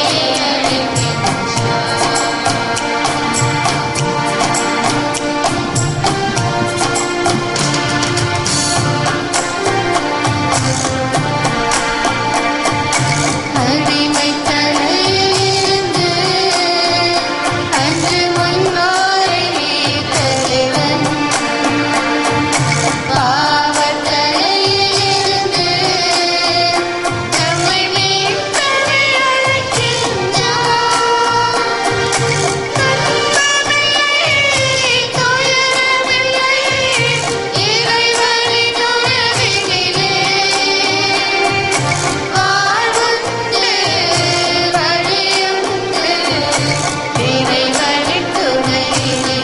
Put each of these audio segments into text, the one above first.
அடிமை தலையிலிருந்து அன்று முன்னோரை மீட்டெழுவன். பாவத் தலையிலிருந்து நம்மை மீட்கவே அழைக்கின்றார். துன்பமில்லை, துயரமில்லை, இறைவனின் உறவினிலே வாழ்வுண்டு வழியுண்டு இறைவனின் துணையிலே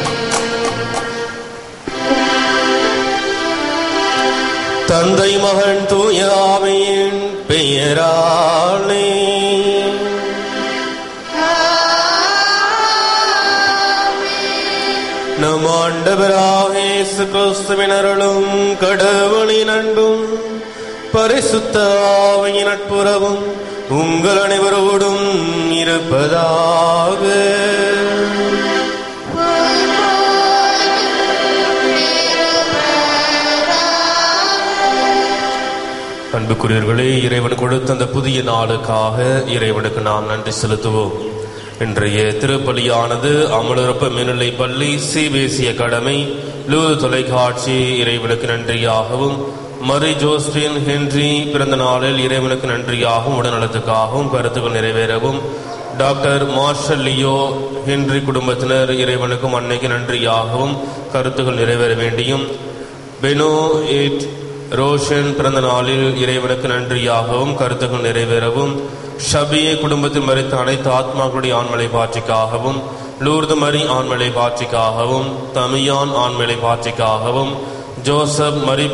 தந்தை மகன் தூய ஆவியின் பெயராலே நம் ஆண்டவராக இயேசு கிறிஸ்துவின் அருளும் கடவுளின் அன்பும் பரிசுத்த ஆவியின் நட்புறவும் உங்கள் அனைவரோடும் இருப்பதாக அன்புக்குரியவர்களே இறைவன் கொடுத்த அந்த புதிய நாளுக்காக இறைவனுக்கு நாம் நன்றி செலுத்துவோம் இன்றைய திருப்பலியானது அமலரப்ப மேல்நிலை பள்ளி சிபிஎஸ்இ அகாடமி லூது தொலைக்காட்சி இறைவனுக்கு நன்றியாகவும் மரி ஜோஸ்பின் ஹென்றி பிறந்த நாளில் இறைவனுக்கு நன்றியாகவும் உடல்நலத்துக்காகவும் கருத்துக்கள் நிறைவேறவும் டாக்டர் மார்ஷல் லியோ ஹென்றி குடும்பத்தினர் இறைவனுக்கும் அன்னைக்கு நன்றியாகவும் கருத்துக்கள் நிறைவேற வேண்டியும் பெனோ எட் ரோஷன் பிறந்த நாளில் இறைவனுக்கு நன்றியாகவும் கருத்துக்கள் நிறைவேறவும் ஷபியே குடும்பத்தில் மறித்த அனைத்து ஆத்மாக்களுடைய ஆண்மலை பாட்சிக்காகவும் லூர்து மரி ஆண்மலை பாட்சிக்காகவும் தமியான் ஆண்மலை பாட்சிக்காகவும் Joseph Mary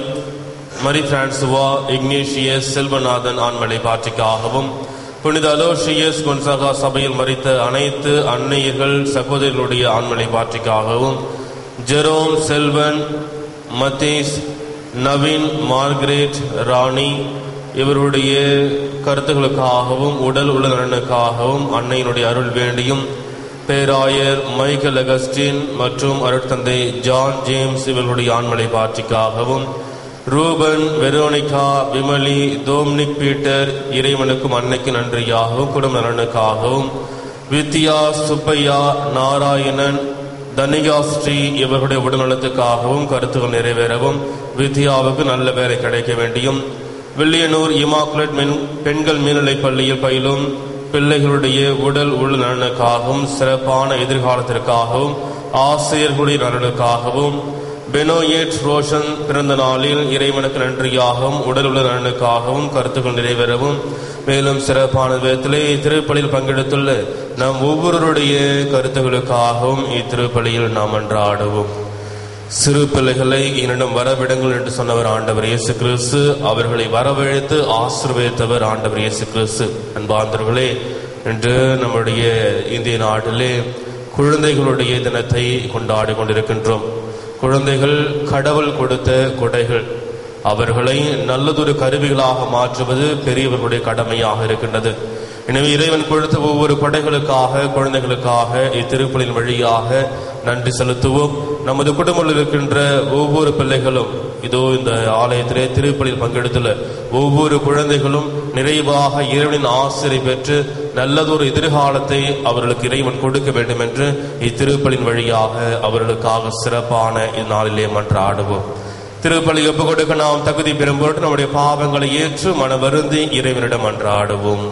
Mary Francois Ignatius Selvanathan ஆண்மலை பாட்சிக்காகவும் புனித அலோஷியஸ் கொன்சாகா சபையில் மறித்த அனைத்து அன்னையர்கள் சகோதரர்களுடைய ஆண்மலை பாட்சிக்காகவும் ஜெரோம் செல்வன் மத்தீஸ் நவீன் மார்கரெட் ராணி இவருடைய கருத்துக்களுக்காகவும் உடல் உள்ள நலனுக்காகவும் அன்னையினுடைய அருள் வேண்டியும் பேராயர் மைக்கேல் அகஸ்டின் மற்றும் அருட்தந்தை ஜான் ஜேம்ஸ் இவர்களுடைய ஆண்மலை பாட்சிக்காகவும் Ruben Veronica Vimali Dominic Peter இறைவனுக்கும் அன்னைக்கு நன்றியாகவும் குடும்ப நலனுக்காகவும் வித்யா சுப்பையா நாராயணன் தனிகா ஸ்ரீ இவர்களுடைய உடல்நலத்துக்காகவும் கருத்துக்கள் நிறைவேறவும் வித்யாவுக்கு நல்ல வேலை கிடைக்க வேண்டியும் வில்லியனூர் இமாக்குலேட் மென் பெண்கள் மேல்நிலைப் பள்ளியில் பயிலும் பிள்ளைகளுடைய உடல் உள்ள நலனுக்காகவும் சிறப்பான எதிர்காலத்திற்காகவும் ஆசிரியர்களுடைய நலனுக்காகவும் பெனோயேட் ரோஷன் பிறந்த நாளில் இறைவனுக்கு நன்றியாகவும் உடல் உள்ள நலனுக்காகவும் கருத்துக்கள் நிறைவேறவும் மேலும் சிறப்பான விதத்திலே இத்திருப்பலியில் பங்கெடுத்துள்ள நம் ஒவ்வொருவருடைய கருத்துக்களுக்காகவும் இத்திருப்பலியில் நாம் அன்றாடுவோம் சிறு பிள்ளைகளை என்னிடம் வரவிடுங்கள் என்று சொன்னவர் ஆண்டவர் இயேசு கிறிஸ்து அவர்களை வரவழைத்து ஆசீர்வதித்தவர் ஆண்டவர் இயேசு கிறிஸ்து அன்பார்ந்தவர்களே இன்று நம்முடைய இந்திய நாட்டிலே குழந்தைகளுடைய தினத்தை கொண்டாடி கொண்டிருக்கின்றோம் குழந்தைகள் கடவுள் கொடுத்த கொடைகள் அவர்களை நல்லதொரு கருவிகளாக மாற்றுவது பெரியவர்களுடைய கடமையாக இருக்கின்றது எனவே இறைவன் கொடுத்த ஒவ்வொரு கொடைகளுக்காக குழந்தைகளுக்காக இத்திருப்பலின் வழியாக நன்றி செலுத்துவோம் நமது குடும்பத்தில் இருக்கின்ற ஒவ்வொரு பிள்ளைகளும் இதோ இந்த ஆலயத்திலே திருப்பலியில் பங்கெடுத்துள்ள ஒவ்வொரு குழந்தைகளும் நிறைவாக இறைவனின் ஆசிரியை பெற்று நல்லதொரு எதிர்காலத்தை அவர்களுக்கு இறைவன் கொடுக்க வேண்டும் என்று இத்திருப்பலின் வழியாக அவர்களுக்காக சிறப்பான இந்நாளிலே மன்றாடுவோம் திருப்பலி ஒப்பு கொடுக்க நாம் தகுதி பெறும் பொருட்டு நம்முடைய பாவங்களை ஏற்று மன வருந்தி இறைவனிடம் அன்றாடுவோம்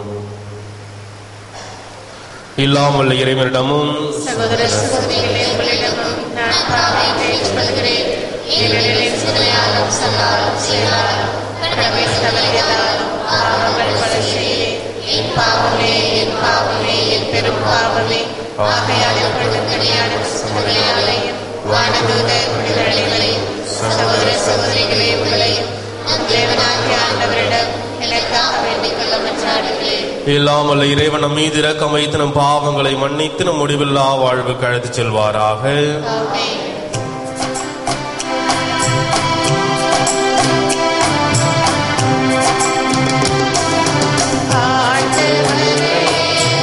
இல்லாமல் இறைவனிடமும் சகோதர சகோதரிகளே உங்களிடமும் நான் பாவத்தை ஏற்றுக்கொள்கிறேன் ஏனெனில் என் சிந்தையாலும் சொல்லாலும் செயலாலும் கடமை தவறியதாலும் பாவங்கள் பல செய்தேன் என் பாவமே என் பாவமே என் பெரும் பாவமே ஆகையால் எப்பொழுதும் கனியான சுமங்களையாலையும் வானதூத குடிகளையும் சகோதர சகோதரிகளே உங்களையும் நம் தேவனாகிய ஆண்டவரிடம் எனக்காக வேண்டிக் கொள்ள மன்றாடுகிறேன் இல்லாமல் இறைவன் நம் மீது இரக்கம் வைத்து நம் பாவங்களை மன்னித்து நம் முடிவில்லா வாழ்வுக்கு அழைத்துச் செல்வாராக ஆமென் ஆண்டவரே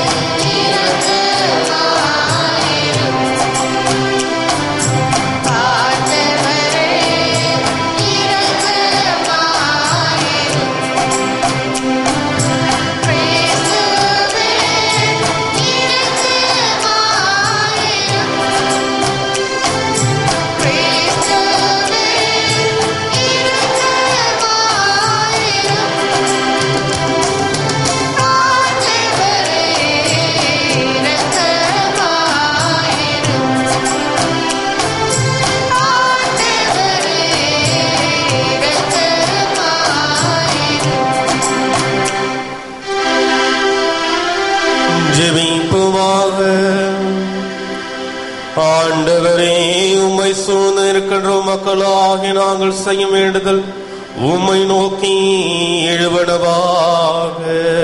ஆண்டவரே உம்மை சூழ்ந்து இருக்கின்ற மக்களாகி நாங்கள் செய்யும் வேண்டுதல் உம்மை நோக்கி எழுவனவாக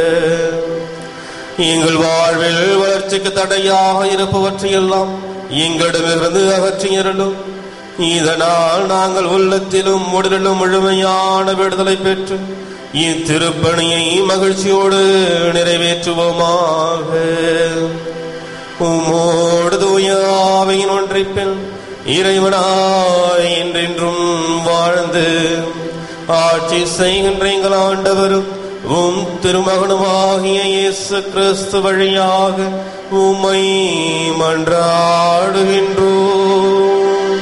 எங்கள் வாழ்வில் வளர்ச்சிக்கு தடையாக இருப்பவற்றையெல்லாம் எங்களிடமிருந்து அகற்றியறலும் இதனால் நாங்கள் உள்ளத்திலும் உடலிலும் முழுமையான விடுதலை பெற்று இத்திருப்பணியை மகிழ்ச்சியோடு நிறைவேற்றுவோமாக உமோடு தூயாவையின் ஒன்றிப்பில் இறைவனாய் என்றென்றும் வாழ்ந்து ஆட்சி செய்கின்ற எங்கள் ஆண்டவரும் உம் திருமகனுமாகிய இயேசு கிறிஸ்து வழியாக உம்மை மன்றாடுகின்றோம்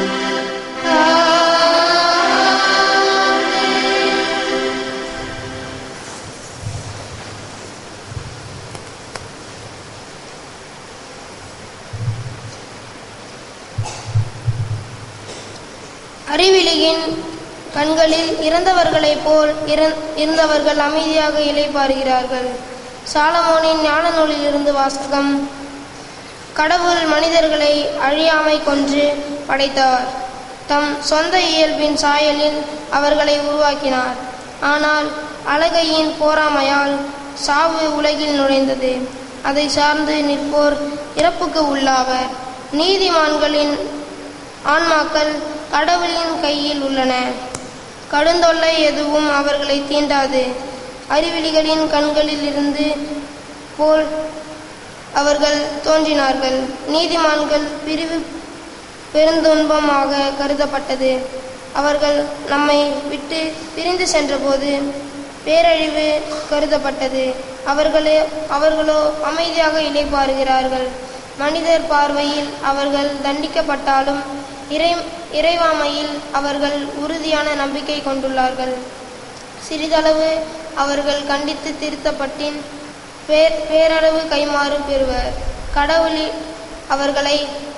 அறிவிலியின் கண்களில் இறந்தவர்களைப் போல் இறந்- இருந்தவர்கள் அமைதியாக இளைப்பாறுகிறார்கள் சாலமோனின் ஞான நூலிலிருந்து வாசகம் கடவுள் மனிதர்களை அழியாமை கொன்று படைத்தார் தம் சொந்த இயல்பின் சாயலில் அவர்களை உருவாக்கினார் ஆனால் அழகையின் போராமையால் சாவு உலகில் நுழைந்தது அதை சார்ந்து நிற்போர் இறப்புக்கு உள்ளாவர் நீதிமான்களின் ஆன்மாக்கள் கடவுளின் கையில் உள்ளன கடுந்தொல்லை எதுவும் அவர்களை தீண்டாது அறிவிலிகளின் கண்களில் இருந்து போல் அவர்கள் தோன்றினார்கள் நீதிமான்கள் பிரிவு பெருந்துன்பமாக கருதப்பட்டது அவர்கள் நம்மை விட்டு பிரிந்து சென்றபோது பேரழிவு கருதப்பட்டது அவர்களே அவர்களோ அமைதியாக இளைப்பாறுகிறார்கள் மனிதர் பார்வையில் அவர்கள் தண்டிக்கப்பட்டாலும் இறை இறைவாமையில் அவர்கள் உறுதியான நம்பிக்கை கொண்டுள்ளார்கள் சிறிதளவு அவர்கள் கண்டித்து திருத்தப்பட்டின் பேர் பேரளவு கைமாறு பெறுவர் கடவுளி அவர்களை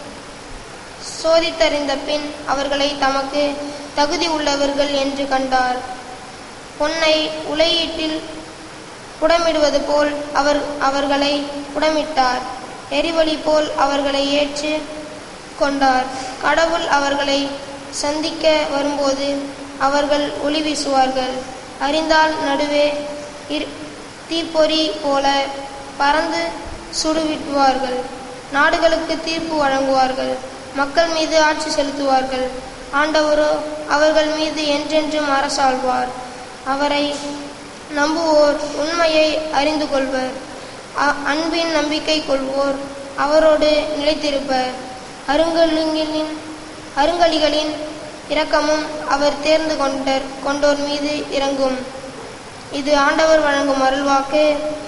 சோதித்தறிந்த பின் அவர்களை தமக்கு தகுதி உள்ளவர்கள் என்று கண்டார் பொன்னை உலையீட்டில் புடமிடுவது போல் அவர் அவர்களை புடமிட்டார் எரிவளி போல் அவர்களை ஏற்று கொண்டார் கடவுள் அவர்களை சந்திக்க வரும்போது அவர்கள் ஒளி வீசுவார்கள் அறிந்தால் நடுவே இரு- தீப்பொறி போல பறந்து சுடுவிட்டுவார்கள் நாடுகளுக்கு தீர்ப்பு வழங்குவார்கள் மக்கள் மீது ஆட்சி செலுத்துவார்கள் ஆண்டவரோ அவர்கள் மீது என்றென்றும் அரசாழ்வார் அவரை நம்புவோர் உண்மையை அறிந்து கொள்வர் அ- அன்பின் நம்பிக்கை கொள்வோர் அவரோடு நிலைத்திருப்பர் அருங்கலிகளின் அருங்கலிகளின் இரக்கமும் அவர் தேர்ந்து கொண்டர் கொண்டோர் மீது இறங்கும் இது ஆண்டவர் வழங்கும் அருள்வாக்கு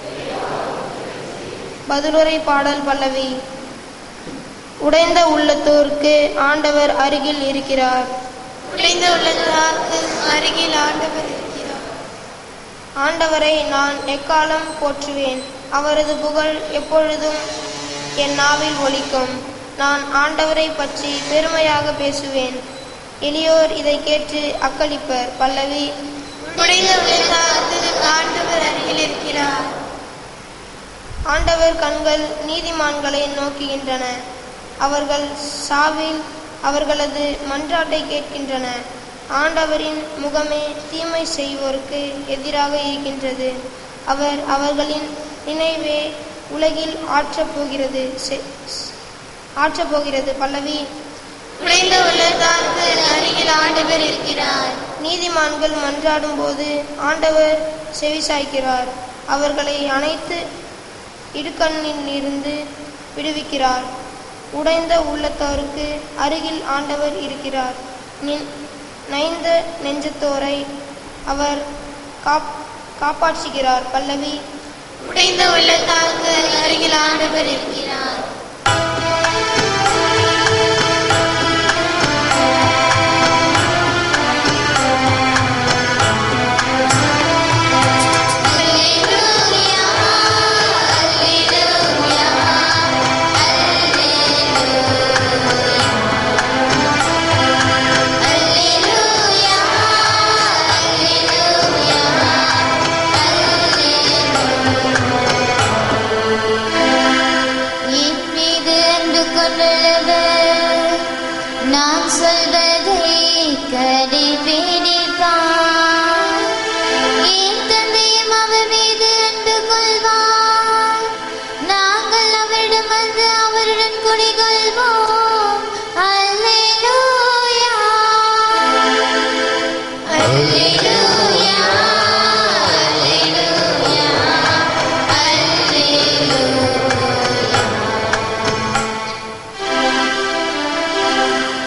பதிலுரை பாடல் பல்லவி உடைந்த உள்ளத்தோருக்கு ஆண்டவர் அருகில் இருக்கிறார் உடைந்த உள்ளத்தார்க்கு அருகில் ஆண்டவர் இருக்கிறார் ஆண்டவரை நான் எக்காலம் போற்றுவேன் அவரது புகழ் எப்பொழுதும் என் நாவில் ஒலிக்கும் நான் ஆண்டவரை பற்றி பெருமையாக பேசுவேன் எளியோர் இதை கேட்டு அக்களிப்பர் பல்லவி உடைந்த உள்ளத்தார்க்கு ஆண்டவர் அருகில் இருக்கிறார் ஆண்டவர் கண்கள் நீதிமான்களை நோக்குகின்றன அவர்கள் சாவில் அவர்களது மன்றாட்டை கேட்கின்றன ஆண்டவரின் முகமே தீமை செய்வோருக்கு எதிராக இருக்கின்றது அவர் அவர்களின் நினைவே உலகில் ஆற்றப் போகிறது செ- ஆற்றப் போகிறது பல்லவி உடைந்த உள்ளத்தார்க்கு அருகில் ஆண்டவர் இருக்கிறார் நீதிமான்கள் மன்றாடும் போது ஆண்டவர் செவிசாய்க்கிறார் அவர்களை அனைத்து இடுக்கண்ணில் இருந்து விடுவிக்கிறார் உடைந்த உள்ளத்தோருக்கு அருகில் ஆண்டவர் இருக்கிறார் நின்- நைந்த நெஞ்சத்தோரை அவர் காப் காப்பாற்றுகிறார் பல்லவி உடைந்த உள்ளத்தார்க்கு அருகில் ஆண்டவர் இருக்கிறார்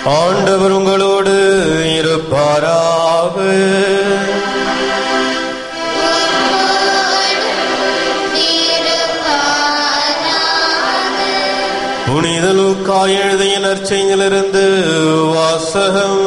ஆண்டவர் உங்களோடு இருப்பாராக புனித லூக்கா எழுதிய நற்செய்தியிலிருந்து வாசகம்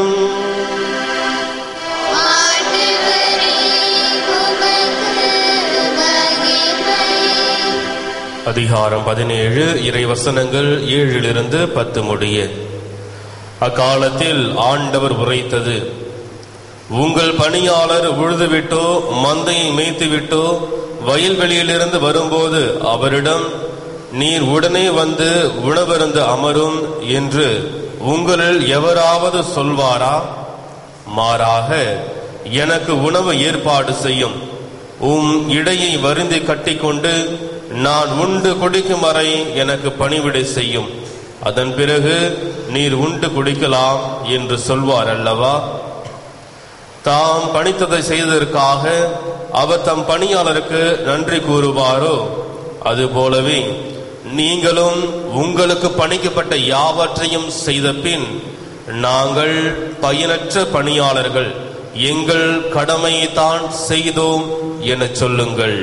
அதிகாரம் பதினேழு இறை வசனங்கள் ஏழிலிருந்து பத்து முடிய அக்காலத்தில் ஆண்டவர் உரைத்தது உங்கள் பணியாளர் உழுதுவிட்டோ மந்தையை மேய்த்துவிட்டோ வயல்வெளியிலிருந்து வரும்போது அவரிடம் நீர் உடனே வந்து உணவருந்து அமரும் என்று உங்களில் எவராவது சொல்வாரா மாறாக எனக்கு உணவு ஏற்பாடு செய்யும் உம் இடையை வருந்தி கட்டிக்கொண்டு நான் உண்டு குடிக்கும் வரை எனக்கு பணிவிடை செய்யும் அதன் பிறகு நீர் உண்டு குடிக்கலாம் என்று சொல்வார் அல்லவா தாம் பணித்ததை செய்ததற்காக அவர் தம் பணியாளருக்கு நன்றி கூறுவாரோ அதுபோலவே நீங்களும் உங்களுக்கு பணிக்கப்பட்ட யாவற்றையும் செய்த பின் நாங்கள் பயனற்ற பணியாளர்கள் எங்கள் கடமையை தான் செய்தோம் என சொல்லுங்கள்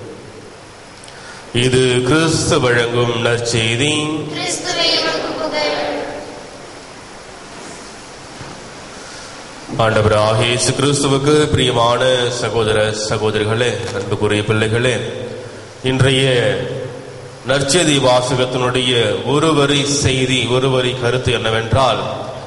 இது கிறிஸ்து வழங்கும் நற்செய்தி கிறிஸ்துவே உமக்கு புகழ் ஆண்டவராக இயேசு கிறிஸ்துவுக்கு பிரியமான சகோதர சகோதரிகளே அன்புக்குரிய பிள்ளைகளே இன்றைய நற்செய்தி வாசகத்தினுடைய ஒரு வரி செய்தி ஒரு வரி கருத்து என்னவென்றால்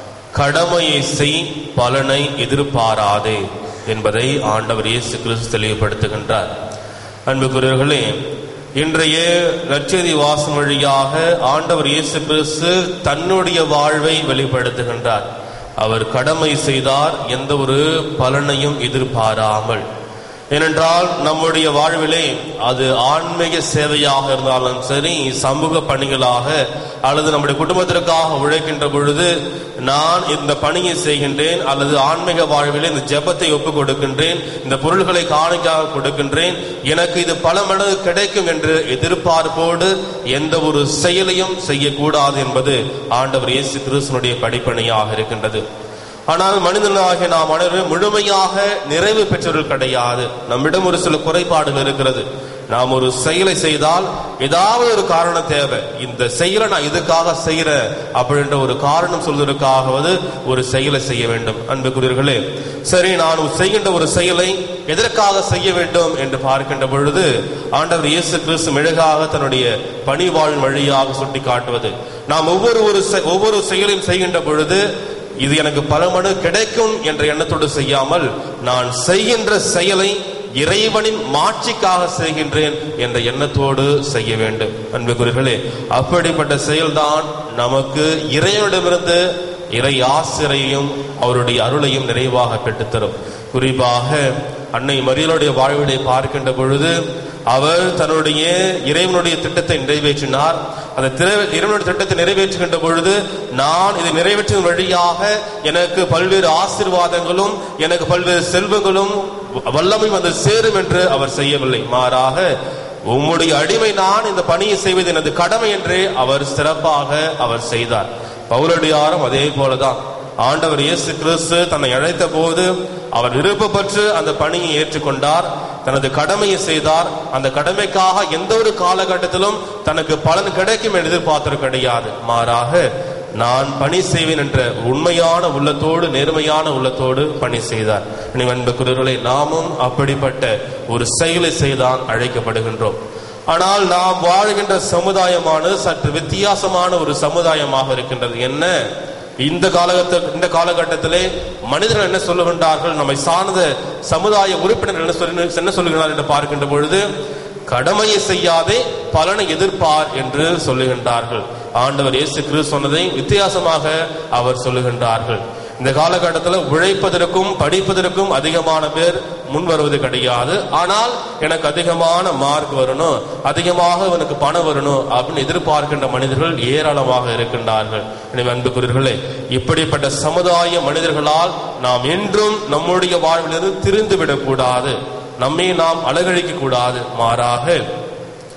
கடமையை செய் பலனை எதிர்பாராதே என்பதை ஆண்டவர் இயேசு கிறிஸ்து தெளிவுபடுத்துகின்றார் அன்புக்குரியவர்களே இன்றைய நற்செய்தி வாசம் வழியாக ஆண்டவர் இயேசு கிறிஸ்து தன்னுடைய வாழ்வை வெளிப்படுத்துகின்றார் அவர் கடமை செய்தார் எந்த ஒரு பலனையும் எதிர்பாராமல் ஏனென்றால் நம்முடைய வாழ்விலே அது ஆன்மீக சேவையாக இருந்தாலும் சரி சமூக பணிகளாக அல்லது நம்முடைய குடும்பத்திற்காக உழைக்கின்ற பொழுது நான் இந்த பணியை செய்கின்றேன் அல்லது ஆன்மீக வாழ்விலே இந்த ஜெபத்தை ஒப்புக் கொடுக்கின்றேன் இந்த பொருள்களை காணிக்காக கொடுக்கின்றேன் எனக்கு இது பல மடங்கு கிடைக்கும் என்று எதிர்பார்ப்போடு எந்த ஒரு செயலையும் செய்யக்கூடாது என்பது ஆண்டவர் இயேசு கிறிஸ்துனுடைய படிப்பணியாக இருக்கின்றது ஆனால் மனிதனாகிய நாம் அனைவரும் முழுமையாக நிறைவு பெற்றவர்கள் கிடையாது நம்மிடம் ஒரு சில குறைபாடுகள் இருக்கிறது நாம் ஒரு செயலை செய்தால் ஏதாவது ஒரு காரணம் தேவை இந்த செயலை நான் இதுக்காக செய்யறேன் அப்படின்ற ஒரு காரணம் சொல்வதற்காகவது ஒரு செயலை செய்ய வேண்டும் அன்புக்குரியவர்களே சரி நான் செய்கின்ற ஒரு செயலை எதற்காக செய்ய வேண்டும் என்று பார்க்கின்ற பொழுது ஆண்டவர் இயேசு கிறிஸ்து மெழுகாக தன்னுடைய பணிவாழ்வின் வழியாக சுட்டி காட்டுவது நாம் ஒவ்வொரு ஒரு செ- ஒவ்வொரு செயலையும் செய்கின்ற பொழுது இது எனக்கு பல மடங்கு கிடைக்கும் என்ற எண்ணத்தோடு செய்யாமல் நான் செய்கின்ற செயலை இறைவனின் மாட்சிக்காக செய்கின்றேன் என்ற எண்ணத்தோடு செய்ய வேண்டும் அன்புக்குரியர்களே அப்படிப்பட்ட செயல்தான் நமக்கு இறைவனிடமிருந்து இறை ஆசிரியையும் அவருடைய அருளையும் நிறைவாக பெற்றுத்தரும் குறிப்பாக அன்னை மரியலுடைய வாழ்விலை பார்க்கின்ற பொழுது அவர் தன்னுடைய இறைவனுடைய திட்டத்தை நிறைவேற்றினார் அந்த திரை- இறைவனுடைய திட்டத்தை நிறைவேற்றுகின்ற பொழுது நான் இதை நிறைவேற்றும் வழியாக எனக்கு பல்வேறு ஆசீர்வாதங்களும் எனக்கு பல்வேறு செல்வங்களும் வல்லமை வந்து சேரும் என்று அவர் செய்யவில்லை மாறாக உம்முடைய அடிமை நான் இந்த பணியை செய்வது எனது கடமை என்றே அவர் சிறப்பாக அவர் செய்தார் பவுலடியாரும் அதே போலதான் ஆண்டவர் இயேசு கிறிஸ்து தன்னை அழைத்த போது அவர் விருப்பப்பட்டு அந்த பணியை ஏற்றுக்கொண்டார் தனது கடமையை செய்தார் அந்த கடமைக்காக எந்த ஒரு காலகட்டத்திலும் தனக்கு பலன் கிடைக்கும் என்று எதிர்பார்த்தது கிடையாது மாறாக நான் பணி செய்வேன் என்ற உண்மையான உள்ளத்தோடு நேர்மையான உள்ளத்தோடு பணி செய்தார் அன்பு குரல்களை நாமும் அப்படிப்பட்ட ஒரு செயலை செய்தான் அழைக்கப்படுகின்றோம் ஆனால் நாம் வாழ்கின்ற சமுதாயமானது சற்று வித்தியாசமான ஒரு சமுதாயமாக இருக்கின்றது என்ன இந்த காலகட்ட இந்த காலகட்டத்திலே மனிதர்கள் என்ன சொல்லுகின்றார்கள் நம்மை சார்ந்த சமுதாய உறுப்பினர்கள் என்ன சொல்லி என்ன சொல்லுகிறார்கள் என்று பார்க்கின்ற பொழுது கடமையை செய்யாதே பலனை எதிர்ப்பார் என்று சொல்லுகின்றார்கள் ஆண்டவர் இயேசு கிறிஸ்து சொன்னதை வித்தியாசமாக அவர் சொல்லுகின்றார்கள் இந்த காலகட்டத்தில் உழைப்பதற்கும் படிப்பதற்கும் அதிகமான பேர் முன் வருவது கிடையாது ஆனால் எனக்கு அதிகமான மார்க் வரணும் அதிகமாக எனக்கு பணம் வரணும் அப்படின்னு எதிர்பார்க்கின்ற மனிதர்கள் ஏராளமாக இருக்கின்றார்கள் எனவே அன்புக்குரியவர்களே இப்படிப்பட்ட சமுதாய மனிதர்களால் நாம் என்றும் நம்முடைய வாழ்விலிருந்து திரிந்து விடக்கூடாது நம்மை நாம் அலகழிக்க கூடாது மாறாக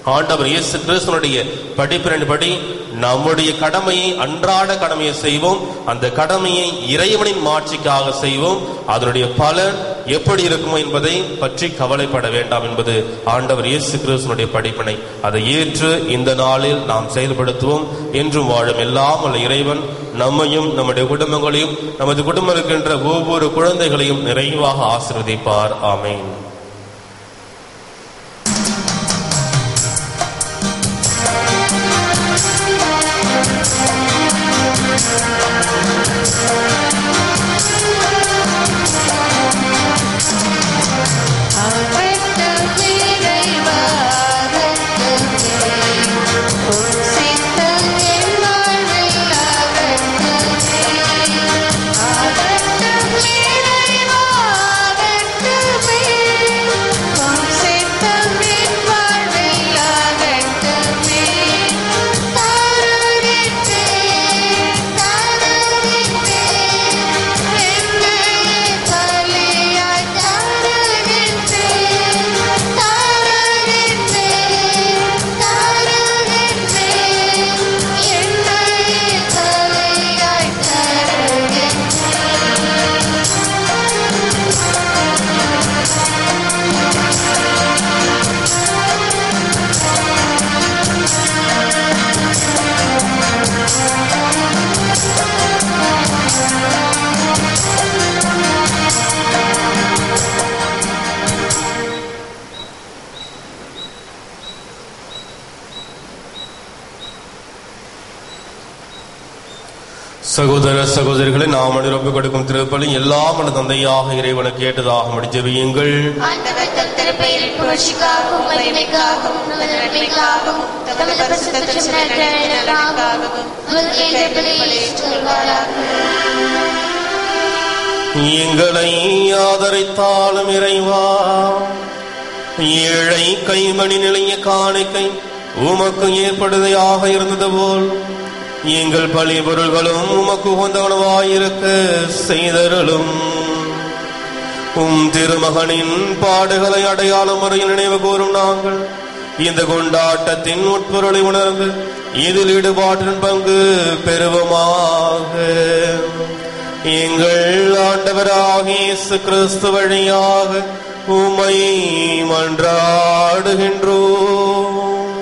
ஆண்டவர் இயேசு கிறிஸ்துவனுடைய படிப்பின்படி நம்முடைய கடமையை அன்றாட கடமையை செய்வோம் அந்த கடமையை இறைவனின் மாட்சிக்காக செய்வோம் அதனுடைய பலன் எப்படி இருக்குமோ என்பதை பற்றி கவலைப்பட வேண்டாம் என்பது ஆண்டவர் இயேசு கிறிஸ்துவனுடைய படிப்பினை அதை ஏற்று இந்த நாளில் நாம் செயல்படுத்துவோம் என்றும் வாழும் எல்லாம் உள்ள இறைவன் நம்மையும் நம்முடைய குடும்பங்களையும் நமது குடும்பம் இருக்கின்ற ஒவ்வொரு குழந்தைகளையும் நிறைவாக ஆசீர்வதிப்பார் ஆமென் சகோதர சகோதரிகளை நாம் அனுரப்பு கொடுக்கும் திருப்பலி எல்லாம் அந்த தந்தையாக இறைவனுக்கு கேட்டதாக முடிஜெபியுங்கள் ஆண்டவர் தம் திருப்பெயரின் புகழ்ச்சிக்காகவும் மகிமைக்காகவும் நமது நன்மைக்காகவும் தமது பரிசுத்த திருச்சபைக்காகவும் உமது கேள்விகளை ஏற்றுக்கொள்வாராக எங்களை ஆதரித்தாலும் இறைவா ஏழை கைமணி நிலைய காணிக்கை உமக்கு ஏற்படுதையாக இருந்தது போல் எங்கள் பழி பொருள்களும் உமக்கு உகந்தவனவாயிருக்க செய்தருளும் உம் திருமகனின் பாடுகளை அடையாளம் முறையில் நினைவு கூறும் நாங்கள் இந்த கொண்டாட்டத்தின் உட்பொருளை உணர்ந்து இதில் ஈடுபாட்டின் பங்கு பெறுவோமாக எங்கள் ஆண்டவராகிய இயேசு கிறிஸ்து வழியாக உம்மை மன்றாடுகின்றோம்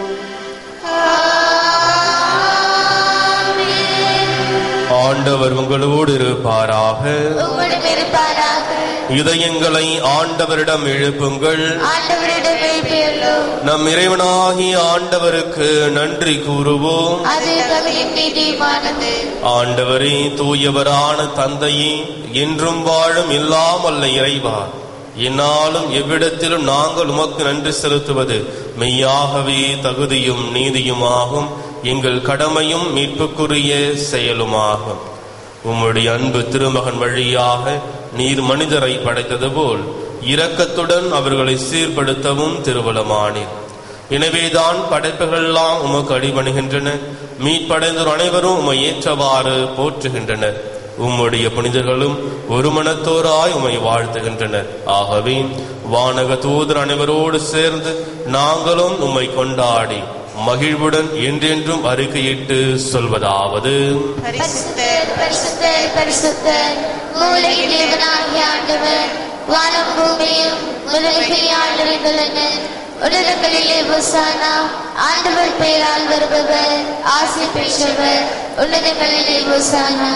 ஆண்டவர் உங்களோடு இருப்பாராக உம்மிடம் இருப்பாராக இதயங்களை ஆண்டவரிடம் எழுப்புங்கள் ஆண்டவரிடம் எழுப்பியுள்ளோம் நம் இறைவனாகிய ஆண்டவருக்கு நன்றி கூறுவோம் அது தகுதியும் நீதியுமானது ஆண்டவரே தூயவரான தந்தையே என்றும் வாழும் இல்லாமல்ல இறைவா என்னாலும் எவ்விடத்திலும் நாங்கள் உமக்கு நன்றி செலுத்துவது மெய்யாகவே தகுதியும் நீதியுமாகும் எங்கள் கடமையும் மீட்புக்குரிய செயலுமாகும் உம்முடைய அன்பு திருமகன் வழியாக நீர் மனிதரை படைத்தது போல் இரக்கத்துடன் அவர்களை சீர்படுத்தவும் திருவலமானீர் எனவேதான் படைப்புகளெல்லாம் உமக்கு அடிபணிகின்றன மீட்படைந்தோர் அனைவரும் உம்மை ஏற்றவாறு போற்றுகின்றனர் உம்முடைய புனிதர்களும் ஒரு மனத்தோராய் உம்மை வாழ்த்துகின்றனர் ஆகவே வானக தூதர் அனைவரோடு சேர்ந்து நாங்களும் உம்மை கொண்டாடி மகிழ்வுடன் என்றென்றும் அறிக்கையிட்டு சொல்வதாவது பரிசுத்தர் பரிசுத்தர் பரிசுத்தர் மூலையில் தேவனாகிய ஆண்டவர் வானம் பூமியும் முதலில் ஆண்டவர்களுள்ளன உலகங்களிலே புசானா ஆண்டவர் பெயரால் வருபவர் ஆசி பெற்றவர் உன்னதங்களிலே புசானா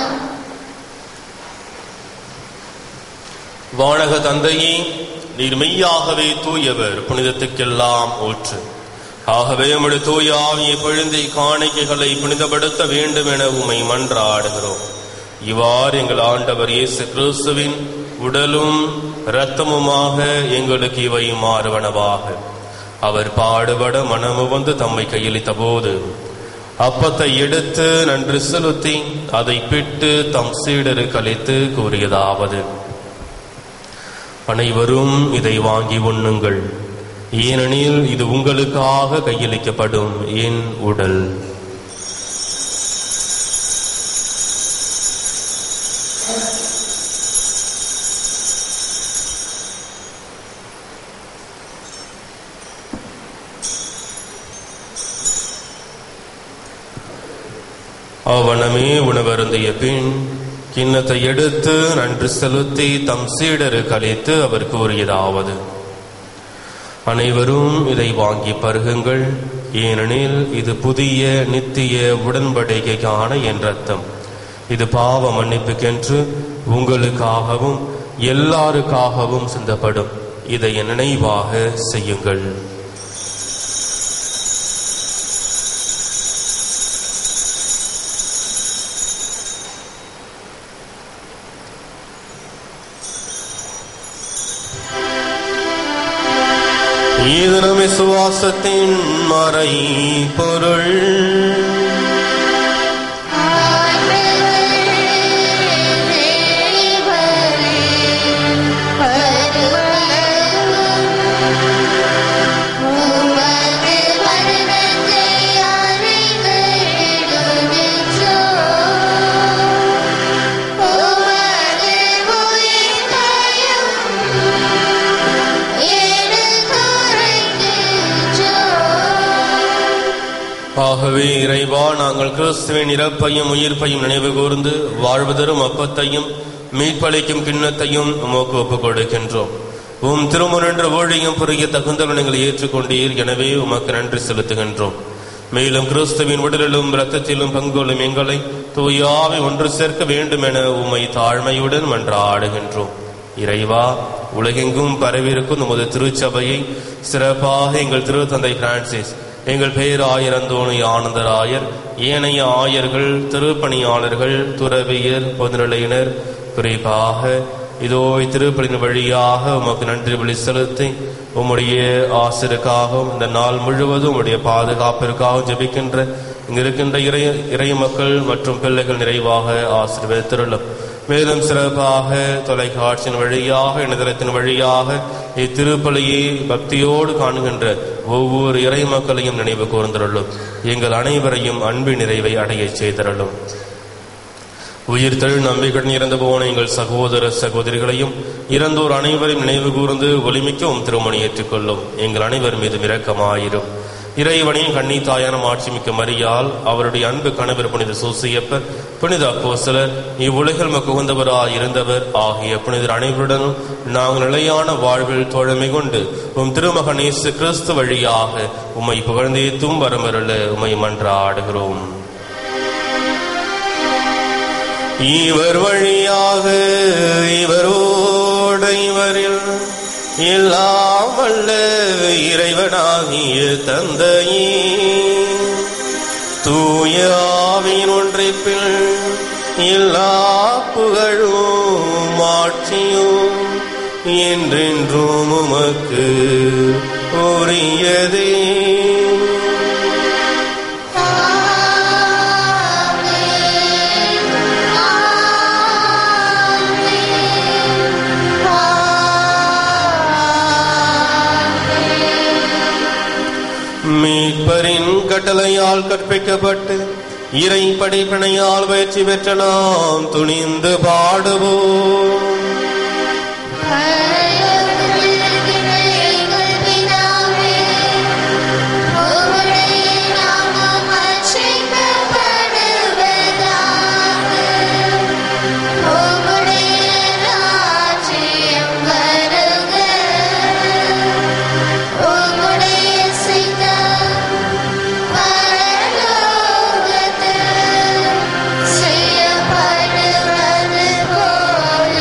வானக தந்தையே நீர் மெய்யாகவே தூயவர் புனிதத்துக்கெல்லாம் ஊற்று ஆகவே உம்முடைய தூய ஆவியை பொழுந்தி காணிக்கைகளை புனிதப்படுத்த வேண்டும் என உம்மை மன்றாடுகிறோம் இவ்வாறு எங்கள் ஆண்டவர் இயேசு கிறிஸ்துவின் உடலும் இரத்தமுமாக எங்களுக்கு இவை மாறுவனவாக அவர் பாடுபட மனமு வந்து தம்மை கையளித்த போது அப்பத்தை எடுத்து நன்று செலுத்தி அதை பிட்டு தம் சீடருக்கு அளித்து கூறியதாவது அனைவரும் இதை வாங்கி உண்ணுங்கள் ஏனெனில் இது உங்களுக்காக கையளிக்கப்படும் என் உடல் அவனமே உணவருந்திய பின் கிண்ணத்தை எடுத்து நன்றி செலுத்தி தம் சீடருக்கு அளித்து அவர் கூறியதாவது அனைவரும் இதை வாங்கி பருகுங்கள் ஏனெனில் இது புதிய நித்திய உடன்படிக்கைக்கான என் ரத்தம் இது பாவ மன்னிப்புக்கென்று உங்களுக்காகவும் எல்லாருக்காகவும் சிந்தப்படும் இதை என் நினைவாக செய்யுங்கள் இது நம் விசுவாசத்தின் மறை பொருள் ஆகவே இறைவா நாங்கள் கிறிஸ்துவின் இறப்பையும் உயிர்ப்பையும் நினைவு கூர்ந்து வாழ்வதரும் அப்பத்தையும் மீட்பளிக்கும் கிண்ணத்தையும் உமக்கு ஒப்புக் கொடுக்கின்றோம் உம் திருமுனென்ற ஊழியம் புரிய தகுந்தவன் எங்களை ஏற்றுக்கொண்டீர் எனவே உமக்கு நன்றி செலுத்துகின்றோம் மேலும் கிறிஸ்துவின் உடலிலும் இரத்தத்திலும் பங்கொள்ளும் எங்களை தூயாவை ஒன்று சேர்க்க வேண்டும் என உம்மை தாழ்மையுடன் மன்றாடுகின்றோம் இறைவா உலகெங்கும் பரவியிருக்கும் உமது திருச்சபையை சிறப்பாக எங்கள் திருத்தந்தை பிரான்சிஸ் எங்கள் பேராயரந்தோணி ஆனந்தராயர் ஏனைய ஆயர்கள் திருப்பணியாளர்கள் துறவியர் பொதுநிலையினர் குறிப்பாக இதோ இத்திருப்பலின் வழியாக உமக்கு நன்றி வழி செலுத்தி உம்முடைய ஆசிருக்காகவும் இந்த நாள் முழுவதும் உம்முடைய பாதுகாப்பிற்காகவும் ஜெபிக்கின்ற இங்க இருக்கின்ற இறை இறை மக்கள் மற்றும் பிள்ளைகள் நிறைவாக ஆசீர்வதித்திருளும் மேலும் சிறப்பாக தொலைக்காட்சியின் வழியாக இணையதளத்தின் வழியாக இத்திருப்பலியை பக்தியோடு காணுகின்ற ஒவ்வொரு இறை மக்களையும் நினைவு கூர்ந்தருளும் எங்கள் அனைவரையும் அன்பின் நிறைவை அடையச் செய்தருளும் உயிர் தழு நம்பிக்கையுடன் இறந்து போன எங்கள் சகோதர சகோதரிகளையும் இறந்தோர் அனைவரையும் நினைவு கூர்ந்து ஒளிமிக்கவும் திருமணி ஏற்றுக்கொள்ளும் எங்கள் அனைவர் மீது இரக்கமாயிரும் இறைவனின் கண்ணி தாயான மாட்சிமிக்க மரியால் அவருடைய அன்பு கணவர் புனித சூசியப்பர் புனித அப்போஸ்தலர் இவ்வுலகில் மக்கு உகந்தவராய் இருந்தவர் ஆகிய புனிதர் அனைவருடனும் நாங்கள் நிலையான வாழ்வில் தோழமை கொண்டு உம் திருமகன் இயேசு கிறிஸ்து வழியாக உம்மை புகழ்ந்தேத்தும் வரமருள உம்மை மன்றாடுகிறோம் இவர் வழியாக இவரோடு இவரில் எல்லாம் வல்ல இறைவனாகிய தந்தையே தூய ஆவியின் ஒன்றைப்பில் எல்லா புகழும் ஆட்சியும் என்றென்றும் உமக்கு உரியதே மீட்பரின் கட்டளையால் கற்பிக்கப்பட்டு இறை படைப்பினையால் பயிற்சி பெற்ற நாம் துணிந்து பாடுவோம் செய்யப்படுவது போல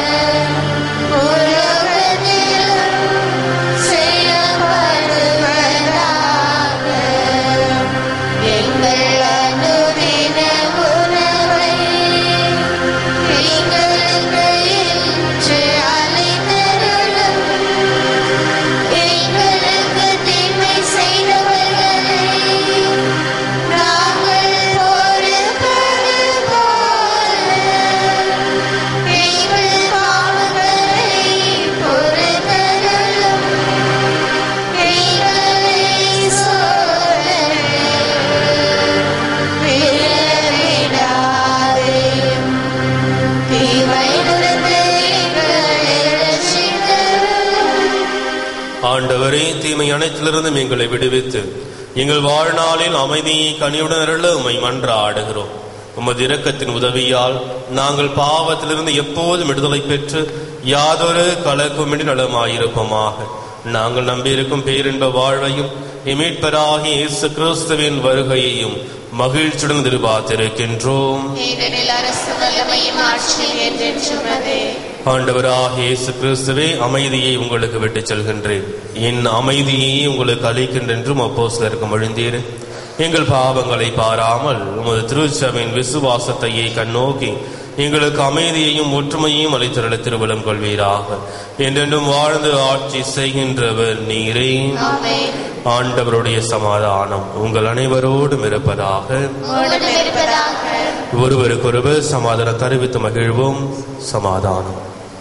ஆண்டவரே தீமை அனைத்திலிருந்தும் எங்களை விடுவித்து எங்கள் வாழ்நாளில் அமைதியை கனிவுடன் அருள உம்மை மன்றாடுகிறோம் உமது இரக்கத்தின் உதவியால் நாங்கள் பாவத்திலிருந்து எப்போதும் விடுதலை பெற்று யாதொரு கலக்குமின்றி நலமாயிருப்போமாக நாங்கள் நம்பியிருக்கும் பேரின்ப வாழ்வையும் இமீட்பராகிய இயேசு கிறிஸ்துவின் வருகையையும் மகிழ்ச்சியுடன் எதிர்பார்த்திருக்கின்றோம் ஏனெனில் அரசு வல்லமையும் ஆட்சியும் என்றென்றும் உள்ளது. ஆண்டவராகிய இயேசு கிறிஸ்துவே அமைதியை உங்களுக்கு விட்டுச் செல்கின்றேன் என் அமைதியை உங்களுக்கு அளிக்கின்றென்றும் அப்போஸ்தலருக்கு மொழிந்தீர் எங்கள் பாவங்களை பாராமல் உமது திருச்சபையின் விசுவாசத்தையே கண்ணோக்கி எங்களுக்கு அமைதியையும் ஒற்றுமையையும் அளித்தருள திருவலம் கொள்வீராக என்றென்றும் வாழ்ந்து ஆட்சி செய்கின்றவர் நீரே ஆமென். ஆண்டவருடைய சமாதானம் உங்கள் அனைவரோடும் இருப்பதாக உம்மோடும் இருப்பதாக. ஒருவருக்கொருவர் சமாதானம் தெரிவித்து மகிழ்வோம் சமாதானம்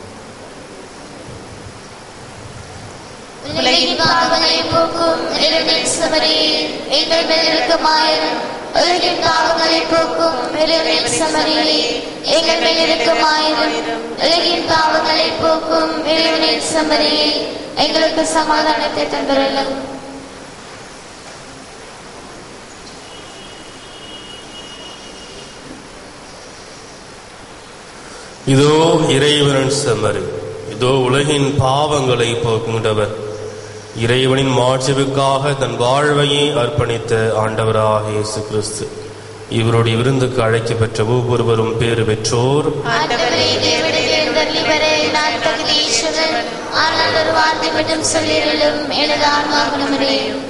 உலகின் பாவங்களை போக்கும் இறைவனின் சமரே எங்கள் மேல் இரக்கமாயிரும் உலகின் பாவங்களை போக்கும் இறைவனின் சமரே எங்கள் மேல் இரக்கமாயிரும் உலகின் பாவங்களை போக்கும் இறைவனின் சமரே எங்களுக்கு சமாதானத்தை தந்துள்ளோம் இதோ இறைவனின் செம்மறி இதோ உலகின் பாவங்களை போக்குகின்றவர் இறைவனின் மாட்சிவுக்காக தன் வாழ்வையே அர்ப்பணித்த ஆண்டவராக இயேசு கிறிஸ்து இவருடைய விருந்துக்கு அழைக்க பெற்ற ஒவ்வொருவரும் பேறு பெற்றோர் ஆண்டவரே தேவனை தேர்ந்தள்ளி வர நான் தகுதியேற்றவன் ஆனால் ஒரு வார்த்தை மட்டும் சொல்லிடலும் எனது ஆன்மா குணமடையும்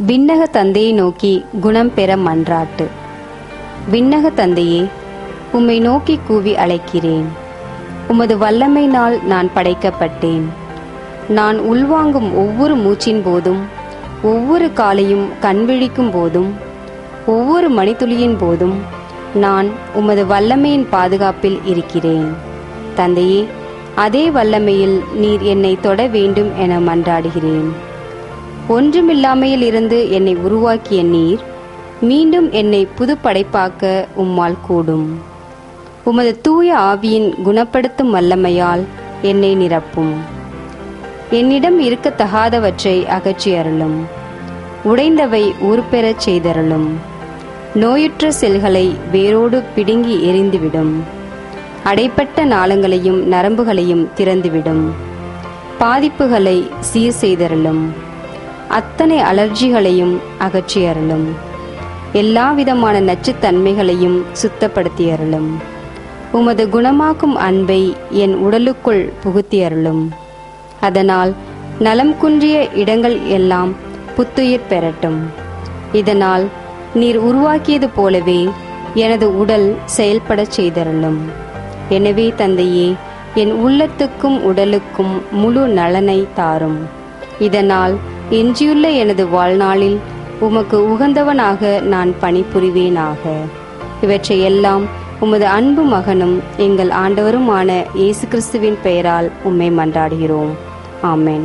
விண்ணக தந்தையை நோக்கி குணம் பெற மன்றாட்டு விண்ணக தந்தையே உம்மை நோக்கி கூவி அழைக்கிறேன் உமது வல்லமையினால் நான் படைக்கப்பட்டேன் நான் உள்வாங்கும் ஒவ்வொரு மூச்சின் போதும் ஒவ்வொரு காலையும் கண்விழிக்கும் போதும் ஒவ்வொரு மணித்துளியின் போதும் நான் உமது வல்லமையின் பாதுகாப்பில் இருக்கிறேன் தந்தையே அதே வல்லமையில் நீர் என்னை தொட வேண்டும் என மன்றாடுகிறேன் ஒன்றுமில்லாமையில் இருந்து என்னை உருவாக்கிய நீர் மீண்டும் என்னை புது படைப்பாக்க உம்மால் கூடும் உமது தூய ஆவியின் குணப்படுத்தும் வல்லமையால் என்னை நிரப்பும் என்னிடம் இருக்கத்தகாதவற்றை அகற்றி அருளும் உடைந்தவை ஊர்பெறச் செய்தருளும் நோயுற்ற செல்களை வேரோடு பிடுங்கி எரிந்துவிடும் அடைப்பட்ட நாளங்களையும் நரம்புகளையும் திறந்துவிடும் பாதிப்புகளை சீர் செய்தருளும் அத்தனை அலர்ஜிகளையும் அகற்றி அருளும் எல்லாவிதமான நச்சுத்தன்மைகளையும் சுத்தப்படுத்தி அருளும் உமது குணமாக்கும் அன்பை என் உடலுக்குள் புகுத்தி அருளும் அதனால் நலம் குன்றிய இடங்கள் எல்லாம் புத்துயிர் பெறட்டும் இதனால் நீர் உருவாக்கியது போலவே எனது உடல் செயல்படச் செய்தருளும் எனவே தந்தையே என் உள்ளத்துக்கும் உடலுக்கும் முழு நலனை தாரும் இதனால் எஞ்சியுள்ள எனது வாழ்நாளில் உமக்கு உகந்தவனாக நான் பணிபுரிவேனாக இவற்றையெல்லாம் உமது அன்பு மகனும் எங்கள் ஆண்டவருமான இயேசு கிறிஸ்துவின் பெயரால் உம்மை மன்றாடுகிறோம் ஆமென்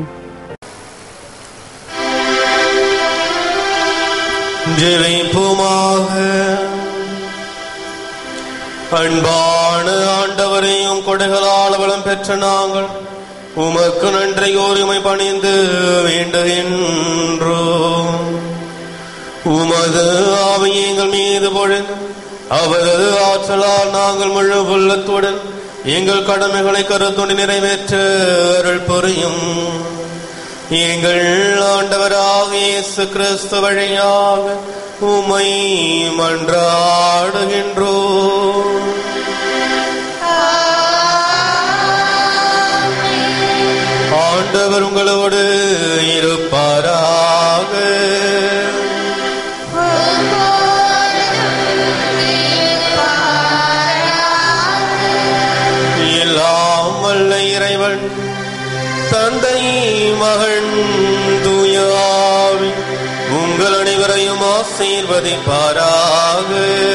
ஜெயிப்புமாக அன்பான ஆண்டவரையும் கொடைகளால் வளம் பெற்ற நாங்கள் உமக்கு நன்றி கோரிமை பணிந்து வேண்டுகின்றோம் உமது ஆவியை எங்கள் மீது பொழிந்து அவரது ஆற்றலால் நாங்கள் முழு உள்ளத்துடன் எங்கள் கடமைகளை கருத்துடன் நிறைவேற்ற அருள் புரியும் எங்கள் ஆண்டவராக இயேசு கிறிஸ்து வழியாக உமை மன்றாடுகின்றோம் ஆண்டவர் உங்களோடு இருப்பாராக எல்லாம் வல்ல இறைவன் தந்தை மகன் தூயாவி உங்கள் அனைவரையும் ஆசீர்வதிப்பாராக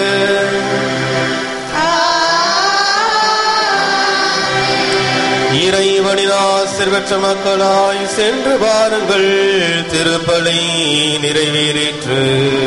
இறைவனின் ஆசிர் பெற்ற மக்களாய் சென்று பாருங்கள் திருப்பலை நிறைவேறிற்று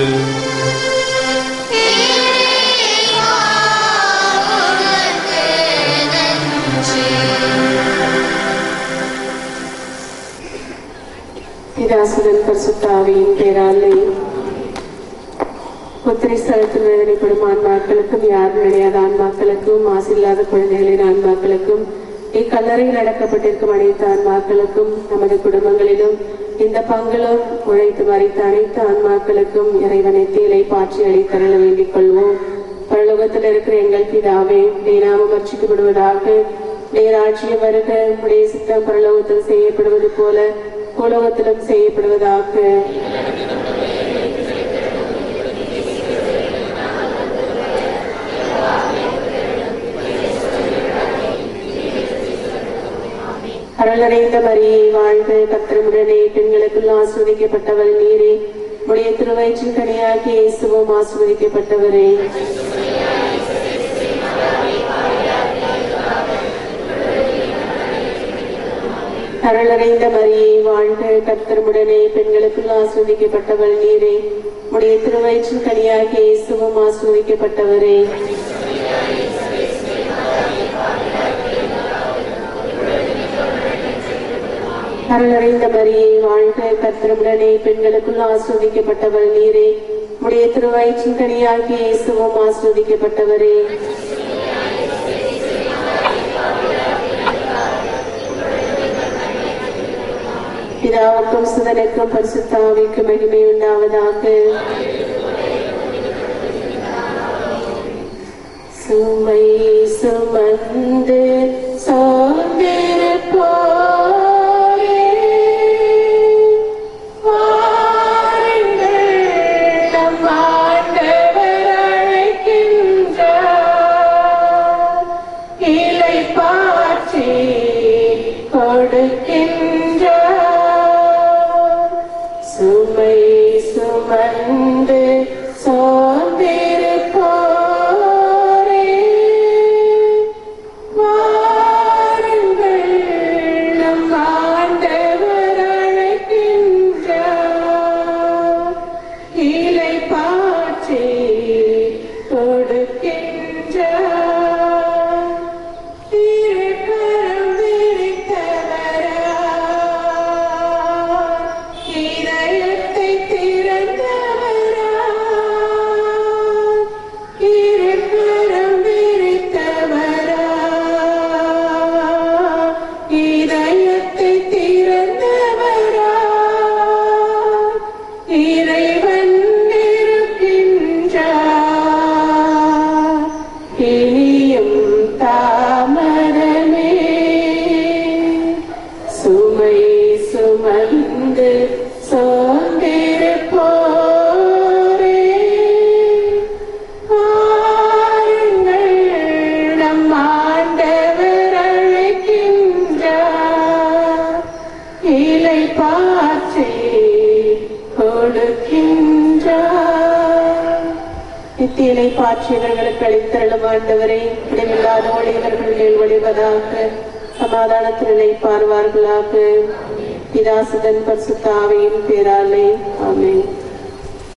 பிதாசுதன் பரிசுத்தாவியின் பேராலே முத்திரை ஸ்தலத்தில் வேதனைப்படும் ஆன்மாக்களுக்கும் யாரும் நினையாத ஆன்மாக்களுக்கும் மாசில்லாத குழந்தைகளின் ஆன்மாக்களுக்கும் இக்கல்லறையில் அடக்கப்பட்டிருக்கும் அனைத்து ஆன்மாக்களுக்கும் நமது குடும்பங்களிலும் இந்த பங்கிலும் உழைத்து மறைத்த அனைத்து ஆன்மாக்களுக்கும் இறைவனை தீலை பாற்றி அளித்தருள வேண்டிக் கொள்வோம் பரலோகத்தில் இருக்கிற எங்கள் பிதாவே நீராமம் அர்ச்சிக்கப்படுவதாக நேராட்சியம் வருக உடைய சித்தம் பரலோகத்தில் செய்யப்படுவது போல உலகத்திலும் செய்யப்படுவதாக அருளறைந்த மரியை வாழ்க கத்திரமுடனே பெண்களுக்குள் ஆஸ்வதிக்கப்பட்டவள் நீரே உடைய திருவயிற்றின் கனியாகி இயேசுவும் ஆஸ்வதிக்கப்பட்டவரே அருளறைந்த மரியை வாழ்க கத்திரமுடனே பெண்களுக்குள் ஆஸ்வதிக்கப்பட்டவள் நீரே உடைய திருவயிற்றின் கனியாகி இயேசுவும் ஆஸ்வதிக்கப்பட்டவரே அருளறைந்த மரியை வாழ்க கத்திரமுடனே பெண்களுக்குள் ஆஸ்வதிக்கப்பட்டவள் நீரே உடைய திருவயிற்றின் கனியாகி இயேசுவும் ஆஸ்வதிக்கப்பட்டவரே பிதாவுக்கும் சுதனுக்கும் பரிசுத்தாவிக்கும் மகிமை உண்டாவதாக சுமை சுமந்து சோர்ந்திருப்போரே, வாருங்கள் நித்தியலை பாற்றியவர்களுக்கு அளித்தருளும் ஆண்டவரே முடிவில்லாத ஒளிவர்கள் மேல் ஒளிவதாக சமாதானத்தினை பார்வார்களாக பிதாசுதன் பரிசுத்தாவையின் பேராலே ஆமென்